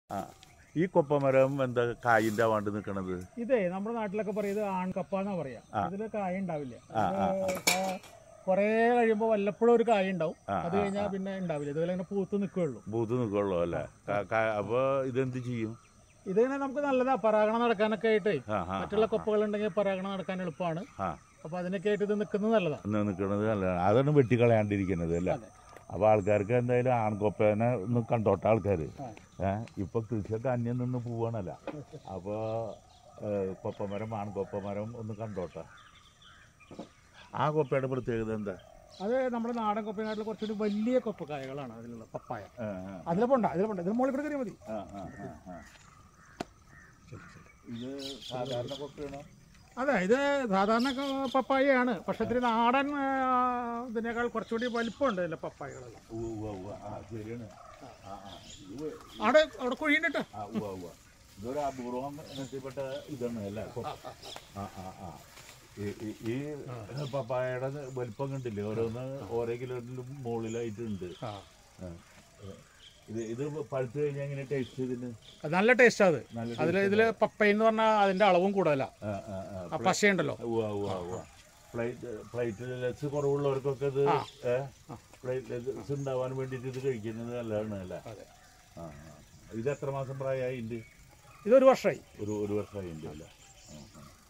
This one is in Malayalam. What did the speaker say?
ആ ഈ കൊപ്പമരം എന്താ കായിന്റെ ആവാണ്ട് നിൽക്കണത് ഇതേ നമ്മുടെ നാട്ടിലൊക്കെ പറയുന്നത് ആൺകപ്പ എന്നാ പറയാ ആ. ഇതില് കായ ഉണ്ടാവില്ല ആ, ആ, ഇത് കാ- കുറേ കഴിയുമ്പോൾ വല്ലപ്പോഴും ഒരു കായ ഉണ്ടാവും ആ, അത് ആ, കഴിഞ്ഞാൽ പിന്നെ ഉണ്ടാവില്ല ഇതുപോലെ ഇങ്ങനെ പൂത്ത് നിൽക്കുകയുള്ളൂ ബൂത്ത് നിൽക്കുള്ളൂ അല്ലേ കാ- കാ- അപ്പൊ ഇതെന്ത് ചെയ്യും ഇതിങ്ങനെ നമുക്ക് നല്ലതാ പരാഗണം നടക്കാനൊക്കെ ആയിട്ടേ ആ ആ മറ്റുള്ള കൊപ്പകൾ ഉണ്ടെങ്കിൽ പരാഗണം നടക്കാൻ എളുപ്പമാണ് ആ അപ്പൊ അതിനൊക്കെ ആയിട്ട് ഇത് നിൽക്കുന്നത് നല്ലതാ ഇന്ന് നിൽക്കുന്നത് നല്ലതാണ് അതാണ് വെട്ടിക്കളയാണ്ടിരിക്കുന്നത് അല്ലേ അതെ. അപ്പൊ ആൾക്കാർക്ക് എന്തായാലും ആൺകൊപ്പേനെ ഒന്ന് കണ്ടോട്ടെ ആൾക്കാര് ആ. ഏഹ് ഇപ്പൊ കൃഷിയൊക്കെ അന്യം നിന്ന് പോവാണല്ല അപ്പൊ ഏഹ്, കൊപ്പമരം ആൺകൊപ്പമരം ഒന്ന് കണ്ടോട്ടെ ആ കൊപ്പയുടെ പ്രത്യേകത എന്താ അത് നമ്മുടെ നാടൻ കൊപ്പനാട്ടിൽ കുറച്ചുകൂടി വലിയ കൊപ്പക്കായകളാണ് അതിലുള്ള പപ്പായ ആ, ആ, അതിലെ പോണ്ട അതിലെ പോണ്ട ഇതിന് മുകളിൽ കൂടെ കയറിയാൽ മതി ആ, ആ, ആ, ആ. ഇത് സാധാരണ കൊപ്പയാണോ അതെ ഇത് സാധാരണ ക- പപ്പായയാണ് പക്ഷെ ഇത്തിരി നാടൻ ആ, ഇതിനേക്കാൾ കുറച്ചുകൂടി വലിപ്പമുണ്ട് ഇതിലെ പപ്പായകളെല്ലാം ഉവ്വ് ഉവ്വ് ഉവ്വ്. ആ ശരിയാണ് ആ ആ ഇത് അവിടെ അവിടെ കുഴിയുണ്ട് ആ ഉവ്വ് ഉവ്വ്. ഇതൊരു അപൂർവം ഇനത്തിൽപ്പെട്ട ഇതാണ് അല്ലേ കൊപ്പ ആ ആ ആ ഈ- ഈ- ഈ പപ്പായയുടെ വലിപ്പം കണ്ടില്ലേ ഓരോന്ന് ഓരോ കിലോയിലും മുകളിലായിട്ടുണ്ട് ആ. ആ. ഇത് ഇത് പഴുത്ത് കഴിഞ്ഞാൽ എങ്ങനെ ടേസ്റ്റ് ഇതിന് അത് നല്ല ടേസ്റ്റ് അത് നല്ല അതിൽ ഇതില് പപ്പ എന്ന് പറഞ്ഞാൽ അതിന്റെ അളവും കൂടുതലാ ആ, ആ, ആ. ആ പശയുണ്ടല്ലോ ഉവ്വ് ഉവ്വ് ഉവ്വ്. പ്ലേറ്റ് പ്ലേറ്റ്ലെസ് കുറവുള്ളവർക്കൊക്കെ ഇത് ആ. പ്ലേറ്റ്ലെസ് ഉണ്ടാവാൻ വേണ്ടിയിട്ട് ഇത് കഴിക്കുന്നത് നല്ലതാണ് അല്ലേ അതെ. ആ ആ. ഇത് എത്ര മാസം പ്രായമായി ഉണ്ട് ഇതൊരു വർഷമായി ഒരു ഒരു വർഷമായി ഉണ്ട് അല്ലേ ആ, ആ.